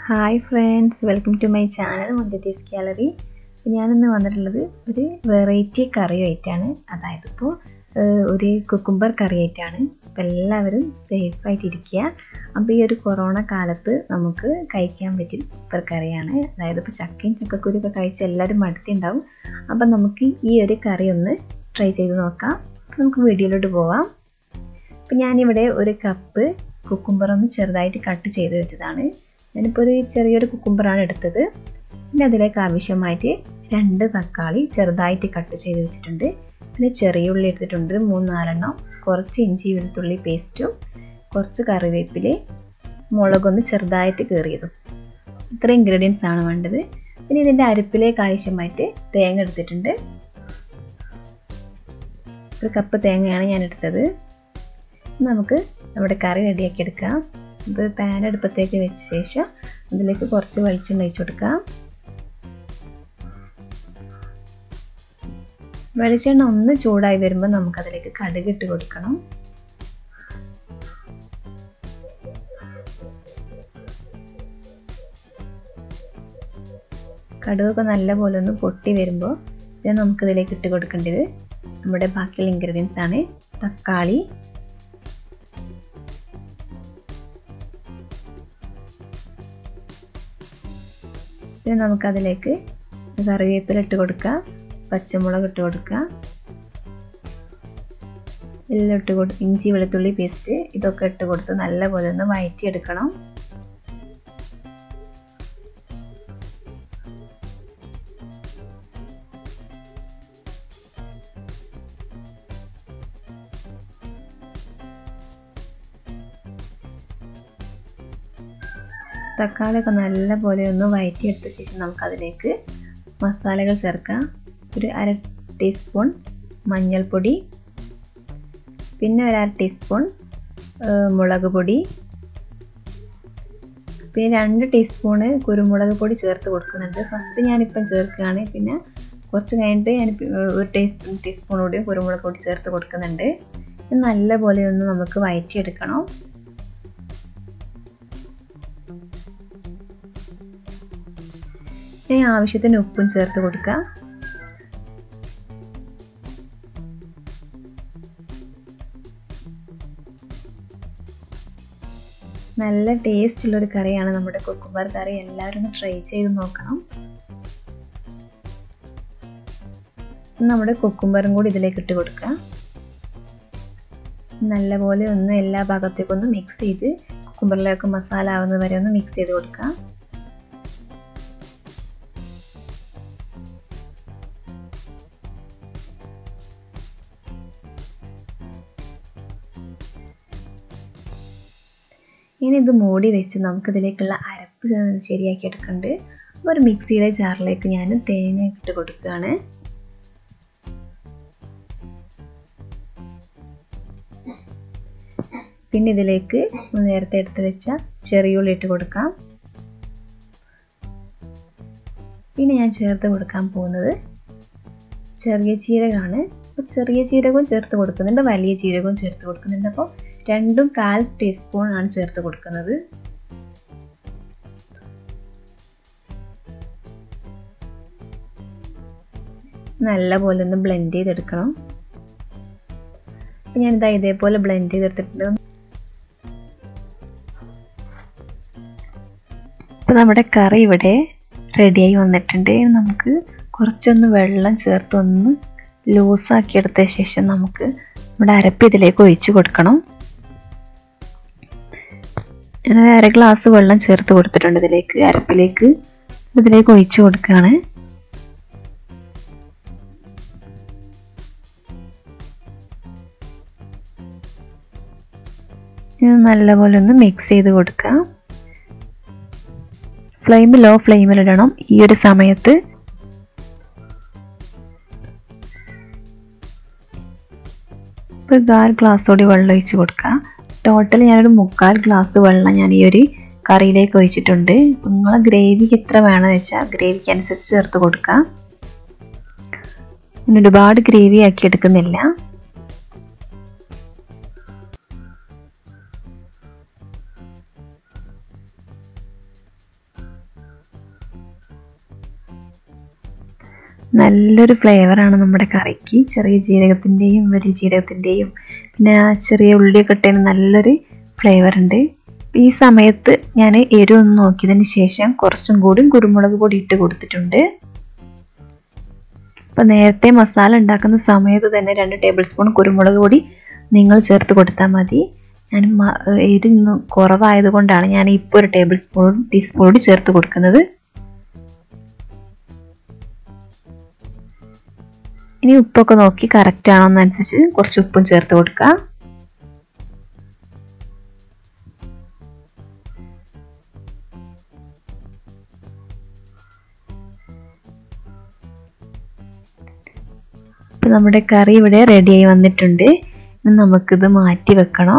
hi friends welcome to my channel മുന്തത്തീസ് gallery ഞാനിന്ന് വന്നിട്ടുള്ളത് ഒരു വെറൈറ്റി കറിയായിട്ടാണ് അതായത് ഇപ്പോൾ ഒരു കുക്കുംബർ കറിയായിട്ടാണ് അപ്പോൾ എല്ലാവരും സേഫായിട്ടിരിക്കുക അപ്പോൾ ഈ ഒരു കൊറോണ കാലത്ത് നമുക്ക് കഴിക്കാൻ പറ്റിയ സൂപ്പർ കറിയാണ് അതായത് ഇപ്പോൾ ചക്കയും ചക്കക്കുരുക്കെ കഴിച്ച് എല്ലാവരും മടുത്തിണ്ടാവും അപ്പം നമുക്ക് ഈ ഒരു കറി ഒന്ന് ട്രൈ ചെയ്ത് നോക്കാം നമുക്ക് വീഡിയോയിലോട്ട് പോവാം അപ്പം ഞാനിവിടെ ഒരു കപ്പ് കുക്കുംബർ ഒന്ന് ചെറുതായിട്ട് കട്ട് ചെയ്ത് വെച്ചതാണ് ഞാനിപ്പോൾ ഒരു ചെറിയൊരു കുക്കുംബറാണ് എടുത്തത് പിന്നെ അതിലേക്ക് ആവശ്യമായിട്ട് രണ്ട് തക്കാളി ചെറുതായിട്ട് കട്ട് ചെയ്ത് വെച്ചിട്ടുണ്ട് പിന്നെ ചെറിയ ഉള്ളി എടുത്തിട്ടുണ്ട് മൂന്നാലെണ്ണം കുറച്ച് ഇഞ്ചി വെളുത്തുള്ളി പേസ്റ്റും കുറച്ച് കറിവേപ്പില മുളകൊന്ന് ചെറുതായിട്ട് കീറിയതും ഇത്ര ഇൻഗ്രീഡിയൻസ് ആണ് വേണ്ടത് പിന്നെ ഇതിൻ്റെ അരപ്പിലേക്ക് ആവശ്യമായിട്ട് തേങ്ങ എടുത്തിട്ടുണ്ട് ഒരു കപ്പ് തേങ്ങയാണ് ഞാൻ എടുത്തത് നമുക്ക് നമ്മുടെ കറി റെഡിയാക്കി എടുക്കാം ഇത് പാൻ അടുപ്പത്തേക്ക് വെച്ച ശേഷം അതിലേക്ക് കുറച്ച് വെളിച്ചെണ്ണ ഒഴിച്ചു കൊടുക്കാം വെളിച്ചെണ്ണ ഒന്ന് ചൂടായി വരുമ്പോൾ നമുക്കതിലേക്ക് കടുക് ഇട്ട് കൊടുക്കണം കടുകൊക്കെ നല്ലപോലെ ഒന്ന് പൊട്ടി വരുമ്പോൾ ഇത് നമുക്കിതിലേക്ക് ഇട്ട് കൊടുക്കേണ്ടത് നമ്മുടെ ബാക്കിയുള്ള ഇൻഗ്രീഡിയൻസ് ആണ് തക്കാളി പിന്നെ നമുക്കതിലേക്ക് കറിവേപ്പില ഇട്ട് കൊടുക്കുക പച്ചമുളക് ഇട്ട് കൊടുക്കുക എല്ലാം ഇട്ട് കൊടുത്ത് ഇഞ്ചി വെളുത്തുള്ളി പേസ്റ്റ് ഇതൊക്കെ ഇട്ട് കൊടുത്ത് നല്ലപോലെ ഒന്ന് വഴറ്റിയെടുക്കണം തക്കാളിയൊക്കെ നല്ലപോലെ ഒന്ന് വഴറ്റിയെടുത്ത ശേഷം നമുക്കതിലേക്ക് മസാലകൾ ചേർക്കാം ഒരു അര ടീസ്പൂൺ മഞ്ഞൾപ്പൊടി പിന്നെ ഒരു അര ടീസ്പൂൺ മുളക് പൊടി പിന്നെ രണ്ട് ടീസ്പൂണ് കുരുമുളക് പൊടി ചേർത്ത് കൊടുക്കുന്നുണ്ട് ഫസ്റ്റ് ഞാനിപ്പം ചേർക്കുകയാണ് പിന്നെ കുറച്ച് കഴിഞ്ഞിട്ട് ഞാൻ ഒരു ടീസ്പൂൺ ടീസ്പൂൺ കൂടി കുരുമുളക് പൊടി ചേർത്ത് കൊടുക്കുന്നുണ്ട് നല്ലപോലെ ഒന്ന് നമുക്ക് വഴറ്റിയെടുക്കണം ഇനി ആവശ്യത്തിന് ഉപ്പും ചേർത്ത് കൊടുക്കുക നല്ല ടേസ്റ്റ് ഉള്ളൊരു കറിയാണ് നമ്മുടെ കുക്കുംബർ കറി എല്ലാവരും ഒന്ന് ട്രൈ ചെയ്ത് നോക്കണം നമ്മുടെ കുക്കുംബറും കൂടി ഇതിലേക്ക് ഇട്ട് കൊടുക്കുക നല്ലപോലെ ഒന്ന് എല്ലാ ഭാഗത്തേക്കും ഒന്ന് മിക്സ് ചെയ്ത് കുക്കുംബറിലേക്ക് മസാല ആവുന്നത് വരെ ഒന്ന് മിക്സ് ചെയ്ത് കൊടുക്കുക ഇനി ഇത് മൂടി വെച്ച് നമുക്കിതിലേക്കുള്ള അരപ്പ് ശരിയാക്കി എടുക്കുന്നുണ്ട് അപ്പോൾ ഒരു മിക്സിയുടെ ജാറിലേക്ക് ഞാൻ തേങ്ങ ഇട്ട് കൊടുക്കുകയാണ് പിന്നെ ഇതിലേക്ക് നേരത്തെ എടുത്ത് വെച്ച ചെറിയുള്ളി ഇട്ട് കൊടുക്കാം പിന്നെ ഞാൻ ചേർത്ത് കൊടുക്കാൻ പോകുന്നത് ചെറിയ ജീരകമാണ് അപ്പോൾ ചെറിയ ജീരകവും ചേർത്ത് കൊടുക്കുന്നുണ്ട് വലിയ ജീരകവും ചേർത്ത് കൊടുക്കുന്നുണ്ട് അപ്പോൾ രണ്ടും കാൽ ടീസ്പൂൺ ആണ് ചേർത്ത് കൊടുക്കുന്നത് നല്ല പോലെ ഒന്ന് ബ്ലെൻഡ് ചെയ്തെടുക്കണം അപ്പം ഞാനിതാ ഇതേപോലെ ബ്ലെൻഡ് ചെയ്തെടുത്തിട്ടുണ്ട് അപ്പം നമ്മുടെ കറി ഇവിടെ റെഡിയായി വന്നിട്ടുണ്ട് നമുക്ക് കുറച്ചൊന്ന് വെള്ളം ചേർത്ത് ഒന്ന് ലൂസാക്കി എടുത്ത ശേഷം നമുക്ക് നമ്മുടെ അരപ്പ് ഇതിലേക്ക് ഒഴിച്ച് കൊടുക്കണം ഞാൻ അര ഗ്ലാസ് വെള്ളം ചേർത്ത് കൊടുത്തിട്ടുണ്ട് ഇതിലേക്ക് അരപ്പിലേക്ക് ഇതിലേക്ക് ഒഴിച്ചു കൊടുക്കുകയാണ് ഇത് നല്ലപോലെ ഒന്ന് മിക്സ് ചെയ്ത് കൊടുക്കുക ഫ്ലെയിം ലോ ഫ്ലെയിമിലിടണം ഈ ഒരു സമയത്ത് ഒരു കാൽ ഗ്ലാസ് കൂടി വെള്ളം ഒഴിച്ച് കൊടുക്കുക ടോട്ടൽ ഞാനൊരു മുക്കാൽ ഗ്ലാസ് വെള്ളം ഞാൻ ഈ ഒരു കറിയിലേക്ക് ഒഴിച്ചിട്ടുണ്ട് നിങ്ങളെ ഗ്രേവിക്ക് എത്ര വേണമെന്ന് വെച്ചാൽ ഗ്രേവിക്ക് അനുസരിച്ച് ചേർത്ത് കൊടുക്കുക ഒരുപാട് ഗ്രേവി ആക്കി എടുക്കുന്നില്ല നല്ലൊരു ഫ്ലേവറാണ് നമ്മുടെ കറിക്ക് ചെറിയ ജീരകത്തിൻ്റെയും വലിയ ജീരകത്തിൻ്റെയും പിന്നെ ആ ചെറിയ ഉള്ളിയൊക്കെ ഇട്ടതിന് നല്ലൊരു ഫ്ലേവർ ഉണ്ട് ഈ സമയത്ത് ഞാൻ എരിവ് ഒന്ന് നോക്കിയതിന് ശേഷം കുറച്ചും കൂടി കുരുമുളക് പൊടി ഇട്ട് കൊടുത്തിട്ടുണ്ട് അപ്പം നേരത്തെ മസാല ഉണ്ടാക്കുന്ന സമയത്ത് തന്നെ രണ്ട് ടേബിൾ സ്പൂൺ കുരുമുളക് പൊടി നിങ്ങൾ ചേർത്ത് കൊടുത്താൽ മതി ഞാൻ എരിന്ന് കുറവായത് കൊണ്ടാണ് ഞാൻ ഇപ്പോൾ ഒരു ടേബിൾ സ്പൂൺ ടീസ്പൂൺ കൂടി ചേർത്ത് കൊടുക്കുന്നത് ഇനി ഉപ്പൊക്കെ നോക്കി കറക്റ്റ് ആണോ എന്നനുസരിച്ച് കുറച്ച് ഉപ്പും ചേർത്ത് കൊടുക്കാം ഇപ്പം നമ്മുടെ കറി ഇവിടെ റെഡിയായി വന്നിട്ടുണ്ട് ഇനി നമുക്കിത് മാറ്റി വെക്കണം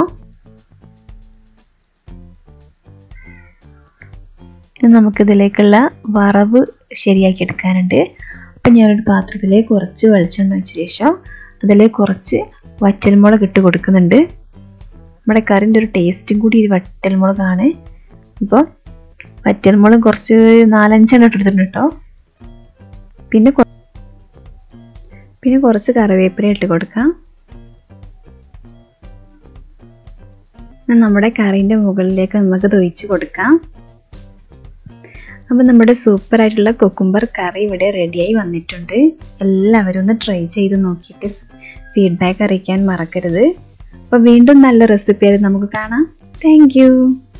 ഇനി നമുക്കിതിലേക്കുള്ള വറവ് ശരിയാക്കി എടുക്കാനുണ്ട് അപ്പം ഞാനൊരു പാത്രത്തിലേക്ക് കുറച്ച് വെളിച്ചെണ്ണ വെച്ച ശേഷം അതിലേക്ക് കുറച്ച് വറ്റൽമുളക് ഇട്ട് കൊടുക്കുന്നുണ്ട് നമ്മുടെ കറിൻ്റെ ഒരു ടേസ്റ്റും കൂടി ഈ വറ്റൽമുളകാണ് അപ്പോൾ വറ്റൽമുളക് കുറച്ച് നാലഞ്ചെണ്ണം ഇട്ടെടുത്തിട്ടുണ്ട് കേട്ടോ പിന്നെ പിന്നെ കുറച്ച് കറിവേപ്പില ഇട്ട് കൊടുക്കാം നമ്മുടെ കറീൻ്റെ മുകളിലേക്ക് നമുക്ക് തൊഴിച്ച് കൊടുക്കാം അപ്പം നമ്മുടെ സൂപ്പർ ആയിട്ടുള്ള കൊക്കുംബർ കറി ഇവിടെ റെഡിയായി വന്നിട്ടുണ്ട് എല്ലാവരും ഒന്ന് ട്രൈ ചെയ്ത് നോക്കിയിട്ട് ഫീഡ്ബാക്ക് അറിയിക്കാൻ മറക്കരുത് അപ്പോൾ വീണ്ടും നല്ല റെസിപ്പി ആയിട്ട് നമുക്ക് കാണാം താങ്ക്